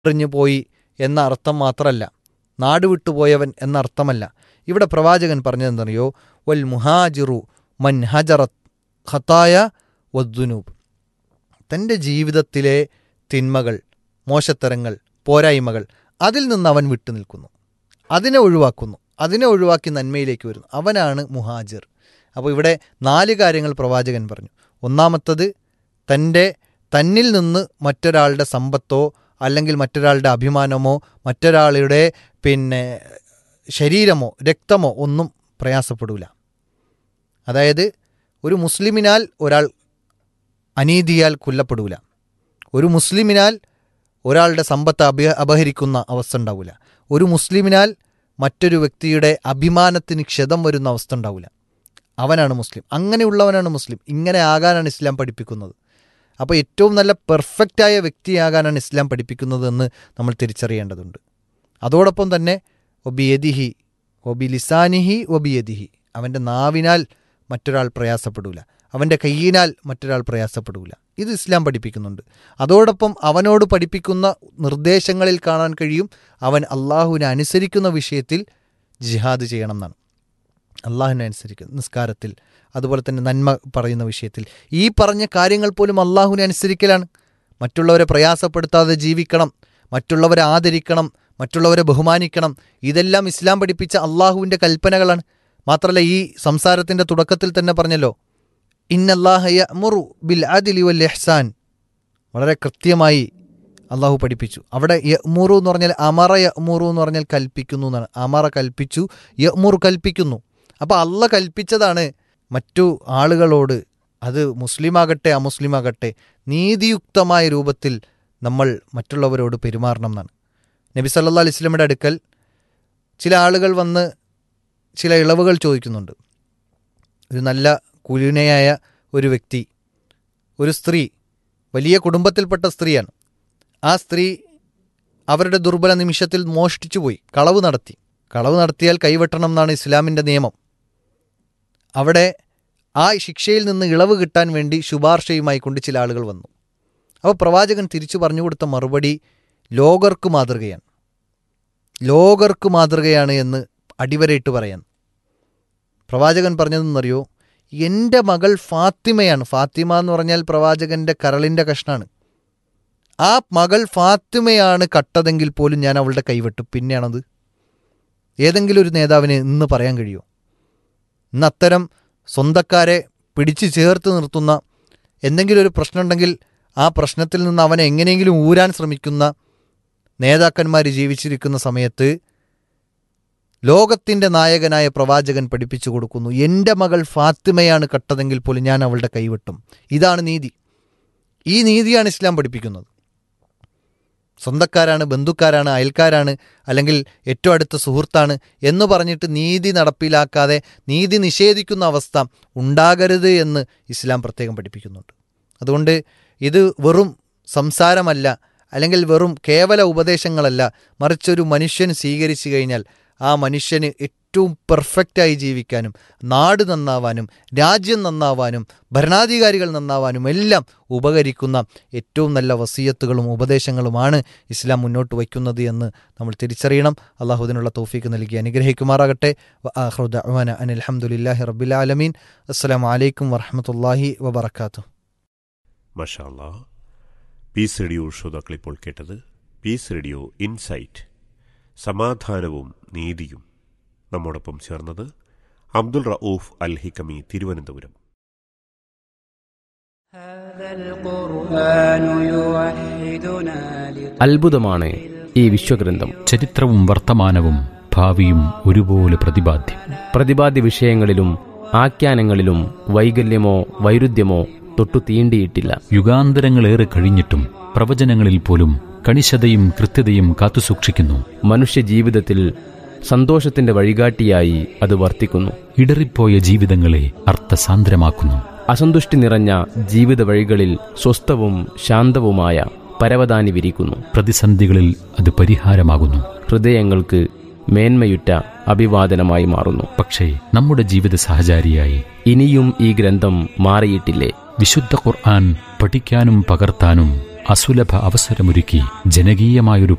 എറിഞ്ഞു പോയി എന്ന അർത്ഥം മാത്രമല്ല നാട് വിട്ടുപോയവൻ എന്ന അർത്ഥമല്ല ഇവിടെ പ്രവാചകൻ പറഞ്ഞതെന്നറിയോ വൽ മുഹാജിറു മൻ ഹജറത്ത് ഖത്തായ വദ്ദുനൂബ് തൻ്റെ ജീവിതത്തിലെ തിന്മകൾ മോശത്തരങ്ങൾ പോരായ്മകൾ അതിൽ നിന്ന് അവൻ വിട്ടു നിൽക്കുന്നു അതിനെ ഒഴിവാക്കുന്നു അതിനെ ഒഴിവാക്കി നന്മയിലേക്ക് വരുന്നു അവനാണ് മുഹാജിർ അപ്പോൾ ഇവിടെ നാല് കാര്യങ്ങൾ പ്രവാചകൻ പറഞ്ഞു ഒന്നാമത്തത് തൻ്റെ തന്നിൽ നിന്ന് മറ്റൊരാളുടെ സമ്പത്തോ അല്ലെങ്കിൽ മറ്റൊരാളുടെ അഭിമാനമോ മറ്റൊരാളുടെ പിന്നെ ശരീരമോ രക്തമോ ഒന്നും പ്രയാസപ്പെടില്ല അതായത് ഒരു മുസ്ലിമിനാൽ ഒരാൾ അനീതിയാൽ കൊല്ലപ്പെടൂല ഒരു മുസ്ലിമിനാൽ ഒരാളുടെ സമ്പത്ത് അഭ അപഹരിക്കുന്ന അവസ്ഥ ഉണ്ടാവില്ല ഒരു മുസ്ലിമിനാൽ മറ്റൊരു വ്യക്തിയുടെ അഭിമാനത്തിന് ക്ഷതം വരുന്ന അവസ്ഥ ഉണ്ടാവില്ല അവനാണ് മുസ്ലിം അങ്ങനെയുള്ളവനാണ് മുസ്ലിം ഇങ്ങനെ ആകാനാണ് ഇസ്ലാം പഠിപ്പിക്കുന്നത് അപ്പോൾ ഏറ്റവും നല്ല പെർഫെക്റ്റായ വ്യക്തിയാകാനാണ് ഇസ്ലാം പഠിപ്പിക്കുന്നത് എന്ന് നമ്മൾ തിരിച്ചറിയേണ്ടതുണ്ട് അതോടൊപ്പം തന്നെ ഒബിയദിഹി ഒബി ലിസാനിഹി ഒബിയദിഹി അവൻ്റെ നാവിനാൽ മറ്റൊരാൾ പ്രയാസപ്പെടൂല അവൻ്റെ കയ്യിനാൽ മറ്റൊരാൾ പ്രയാസപ്പെടൂല ഇത് ഇസ്ലാം പഠിപ്പിക്കുന്നുണ്ട് അതോടൊപ്പം അവനോട് പഠിപ്പിക്കുന്ന നിർദ്ദേശങ്ങളിൽ കാണാൻ കഴിയും അവൻ അള്ളാഹുവിനെ അനുസരിക്കുന്ന വിഷയത്തിൽ ജിഹാദ് ചെയ്യണം എന്നാണ് അള്ളാഹുവിനെ അനുസരിക്കുന്ന നിസ്കാരത്തിൽ അതുപോലെ തന്നെ നന്മ പറയുന്ന വിഷയത്തിൽ ഈ പറഞ്ഞ കാര്യങ്ങൾ പോലും അള്ളാഹുവിനെ അനുസരിക്കലാണ് മറ്റുള്ളവരെ പ്രയാസപ്പെടുത്താതെ ജീവിക്കണം മറ്റുള്ളവരെ ആദരിക്കണം മറ്റുള്ളവരെ ബഹുമാനിക്കണം ഇതെല്ലാം ഇസ്ലാം പഠിപ്പിച്ച അള്ളാഹുവിൻ്റെ കൽപ്പനകളാണ് മാത്രമല്ല ഈ സംസാരത്തിൻ്റെ തുടക്കത്തിൽ തന്നെ പറഞ്ഞല്ലോ ഇന്നല്ലാഹയ മുറു ബിൽ അദിലി വൽ എഹ്സാൻ വളരെ കൃത്യമായി അള്ളാഹു പഠിപ്പിച്ചു അവിടെ യമുറു എന്ന് പറഞ്ഞാൽ അമറ യമുറു എന്ന് പറഞ്ഞാൽ കൽപ്പിക്കുന്നു എന്നാണ് അമറ കൽപ്പിച്ചു യമുറു കൽപ്പിക്കുന്നു അപ്പോൾ അള്ള കൽപ്പിച്ചതാണ് മറ്റു ആളുകളോട് അത് മുസ്ലിമാകട്ടെ അമുസ്ലിമാകട്ടെ നീതിയുക്തമായ രൂപത്തിൽ നമ്മൾ മറ്റുള്ളവരോട് പെരുമാറണം എന്നാണ് നബി സല്ലാ അലൈഹി സ്വലമിയുടെ അടുക്കൽ ചില ആളുകൾ വന്ന് ചില ഇളവുകൾ ചോദിക്കുന്നുണ്ട് ഒരു നല്ല കുലീനയായ ഒരു വ്യക്തി ഒരു സ്ത്രീ വലിയ കുടുംബത്തിൽപ്പെട്ട സ്ത്രീയാണ് ആ സ്ത്രീ അവരുടെ ദുർബല നിമിഷത്തിൽ മോഷ്ടിച്ചു പോയി കളവ് നടത്തി കളവ് നടത്തിയാൽ കൈവെട്ടണം എന്നാണ് ഇസ്ലാമിൻ്റെ നിയമം അവിടെ ആ ശിക്ഷയിൽ നിന്ന് ഇളവ് കിട്ടാൻ വേണ്ടി ശുപാർശയുമായി കൊണ്ട് ചില ആളുകൾ വന്നു അപ്പോൾ പ്രവാചകൻ തിരിച്ചു പറഞ്ഞു കൊടുത്ത മറുപടി ലോകർക്ക് മാതൃകയാണ് ലോകർക്ക് മാതൃകയാണ് എന്ന് അടിവരയിട്ട് പറയാൻ പ്രവാചകൻ പറഞ്ഞതെന്നറിയോ എൻ്റെ മകൾ ഫാത്തിമയാണ് ഫാത്തിമ എന്ന് പറഞ്ഞാൽ പ്രവാചകൻ്റെ കരളിൻ്റെ കഷ്ണാണ് ആ മകൾ ഫാത്തിമയാണ് കട്ടതെങ്കിൽ പോലും ഞാൻ അവളുടെ കൈവിട്ടു പിന്നെയാണത് ഏതെങ്കിലും ഒരു നേതാവിന് ഇന്ന് പറയാൻ കഴിയുമോ ഇന്ന് അത്തരം സ്വന്തക്കാരെ പിടിച്ചു ചേർത്ത് നിർത്തുന്ന എന്തെങ്കിലും ഒരു പ്രശ്നമുണ്ടെങ്കിൽ ആ പ്രശ്നത്തിൽ നിന്ന് അവനെ എങ്ങനെയെങ്കിലും ഊരാൻ ശ്രമിക്കുന്ന നേതാക്കന്മാർ ജീവിച്ചിരിക്കുന്ന സമയത്ത് ലോകത്തിൻ്റെ നായകനായ പ്രവാചകൻ പഠിപ്പിച്ചു കൊടുക്കുന്നു എൻ്റെ മകൾ ഫാത്തിമയാണ് കട്ടതെങ്കിൽ പോലും ഞാൻ അവളുടെ കൈവിട്ടും ഇതാണ് നീതി ഈ നീതിയാണ് ഇസ്ലാം പഠിപ്പിക്കുന്നത് സ്വന്തക്കാരാണ് ബന്ധുക്കാരാണ് അയൽക്കാരാണ് അല്ലെങ്കിൽ ഏറ്റവും അടുത്ത സുഹൃത്താണ് എന്ന് പറഞ്ഞിട്ട് നീതി നടപ്പിലാക്കാതെ നീതി നിഷേധിക്കുന്ന അവസ്ഥ ഉണ്ടാകരുത് എന്ന് ഇസ്ലാം പ്രത്യേകം പഠിപ്പിക്കുന്നുണ്ട് അതുകൊണ്ട് ഇത് വെറും സംസാരമല്ല അല്ലെങ്കിൽ വെറും കേവല ഉപദേശങ്ങളല്ല മറിച്ചൊരു മനുഷ്യൻ സ്വീകരിച്ചു കഴിഞ്ഞാൽ ആ മനുഷ്യന് ഏറ്റവും പെർഫെക്റ്റായി ജീവിക്കാനും നാട് നന്നാവാനും രാജ്യം നന്നാവാനും ഭരണാധികാരികൾ നന്നാവാനും എല്ലാം ഉപകരിക്കുന്ന ഏറ്റവും നല്ല വസീയത്തുകളും ഉപദേശങ്ങളുമാണ് ഇസ്ലാം മുന്നോട്ട് വയ്ക്കുന്നത് എന്ന് നമ്മൾ തിരിച്ചറിയണം അള്ളാഹു അതിനുള്ള തോഫീക്ക് നൽകി അനുഗ്രഹിക്കുമാറാകട്ടെ അനിൽ അലഹമുല്ലാഹി റബ്ബിലാലമീൻ അസ്സാം വലൈക്കും വറഹമത്തല്ലാഹി വബർക്കാത്തു മഷാല്ല പീസ് റേഡിയോ ശ്രോതാക്കൾ ഇപ്പോൾ കേട്ടത് പീസ് റേഡിയോ ഇൻസൈറ്റ് സമാധാനവും നീതിയും നമ്മോടൊപ്പം ചേർന്നത് അബ്ദുൾ റഊഫ് അൽ ഹിക്കമി തിരുവനന്തപുരം അത്ഭുതമാണ് ഈ വിശ്വഗ്രന്ഥം ചരിത്രവും വർത്തമാനവും ഭാവിയും ഒരുപോലെ പ്രതിപാദ്യം പ്രതിപാദ്യ വിഷയങ്ങളിലും ആഖ്യാനങ്ങളിലും വൈകല്യമോ വൈരുദ്ധ്യമോ തൊട്ടു തീണ്ടിയിട്ടില്ല യുഗാന്തരങ്ങളേറെ കഴിഞ്ഞിട്ടും പ്രവചനങ്ങളിൽ പോലും കണിശതയും കൃത്യതയും കാത്തുസൂക്ഷിക്കുന്നു മനുഷ്യ ജീവിതത്തിൽ സന്തോഷത്തിന്റെ വഴികാട്ടിയായി അത് വർത്തിക്കുന്നു ഇടറിപ്പോയ ജീവിതങ്ങളെ അർത്ഥസാന്ദ്രമാക്കുന്നു അസന്തുഷ്ടി നിറഞ്ഞ ജീവിത വഴികളിൽ സ്വസ്ഥവും ശാന്തവുമായ പരവതാനി വിരിക്കുന്നു പ്രതിസന്ധികളിൽ അത് പരിഹാരമാകുന്നു ഹൃദയങ്ങൾക്ക് മേന്മയുറ്റ അഭിവാദനമായി മാറുന്നു പക്ഷേ നമ്മുടെ ജീവിത സഹചാരിയായി ഇനിയും ഈ ഗ്രന്ഥം മാറിയിട്ടില്ലേ വിശുദ്ധ ഖുർആൻ പഠിക്കാനും പകർത്താനും അസുലഭ അവസരമൊരുക്കി ജനകീയമായൊരു